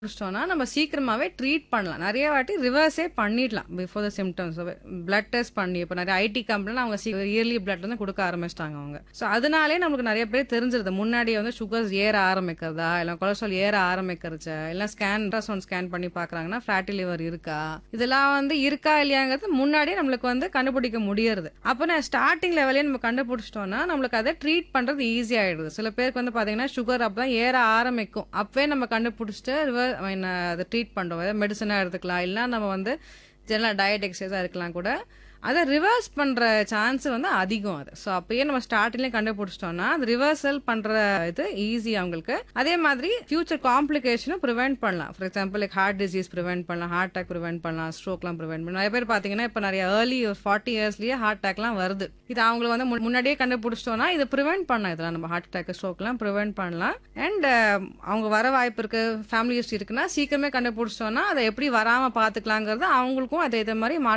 கண்டுபிடிச்சிட்டோம்னா நம்ம சீக்கிரமாவே ட்ரீட் பண்ணலாம் நிறைய வாட்டி ரிவர்ஸே பண்ணிடலாம் before the symptoms blood test பண்ணி இப்போ நிறைய ஐடி கம்பெனிலாம் அவங்க இயர்லி பிளட் வந்து கொடுக்க ஆரம்பிச்சிட்டாங்க அவங்க ஸோ அதனாலே நமக்கு நிறைய பேர் தெரிஞ்சிருது முன்னாடியே வந்து சுகர்ஸ் ஏற ஆரம்பிக்கிறதா இல்லை கொலஸ்ட்ரால் ஏற ஆரம்பிக்கிறச்சா இல்லை ஸ்கேன் அல்ட்ராசவுண்ட் ஸ்கேன் பண்ணி பார்க்குறாங்கன்னா ஃபேட்டி லிவர் இருக்கா இதெல்லாம் வந்து இருக்கா இல்லையாங்கிறது முன்னாடியே நம்மளுக்கு வந்து கண்டுபிடிக்க முடியறது அப்போ நான் ஸ்டார்டிங் லெவலே நம்ம கண்டுபிடிச்சிட்டோம்னா நம்மளுக்கு அதை ட்ரீட் பண்றது ஈஸி ஆயிடுது சில பேருக்கு வந்து பாத்தீங்கன்னா சுகர் அப்பதான் ஏற ஆரம்பிக்கும் அப்பவே நம்ம கண்டுபிடிச்சிட்டு ரிவர் அதை ட்ரீட் பண்றோம் மெடிசனா எடுத்துக்கலாம் இல்லைன்னா நம்ம வந்து ஜெனரல் டயட் எக்ஸசைஸா இருக்கலாம் கூட அதை ரிவர்ஸ் பண்ற சான்ஸ் வந்து அதிகம் அது ஸோ அப்பயே நம்ம ஸ்டார்டிங்லேயே கண்டுபிடிச்சிட்டோம்னா அது ரிவர்சல் பண்ற இது ஈஸி அவங்களுக்கு அதே மாதிரி ஃபியூச்சர் காம்ப்ளிகேஷனும் ப்ரிவென்ட் பண்ணலாம் for example like heart disease prevent பண்ணலாம் ஹார்ட் அட்டாக் ப்ரிவென்ட் பண்ணலாம் ஸ்ட்ரோக்லாம் ப்ரிவென்ட் பண்ணலாம் நிறைய பேர் பார்த்தீங்கன்னா இப்போ நிறைய ஏர்லி ஒரு ஃபார்ட்டி இயர்ஸ்லயே ஹார்ட் அட்டாக்லாம் வருது இது அவங்களுக்கு வந்து முன்- முன்னாடியே கண்டுபிடிச்சிட்டோம்னா இது ப்ரிவென்ட் பண்ணலாம் இதெல்லாம் நம்ம ஹார்ட் அட்டாக் ஸ்ட்ரோக்லாம் ப்ரிவென்ட் பண்ணலாம் அண்ட் அவங்க வர வாய்ப்பு இருக்கு ஃபேமிலி ஹிஸ்ட்ரி இருக்குன்னா சீக்கிரமே கண்டுபிடிச்சிட்டோம்னா அதை எப்படி வராம பாத்துக்கலாங்கிறது அவங்களுக்கும் அதே இது மாதிரி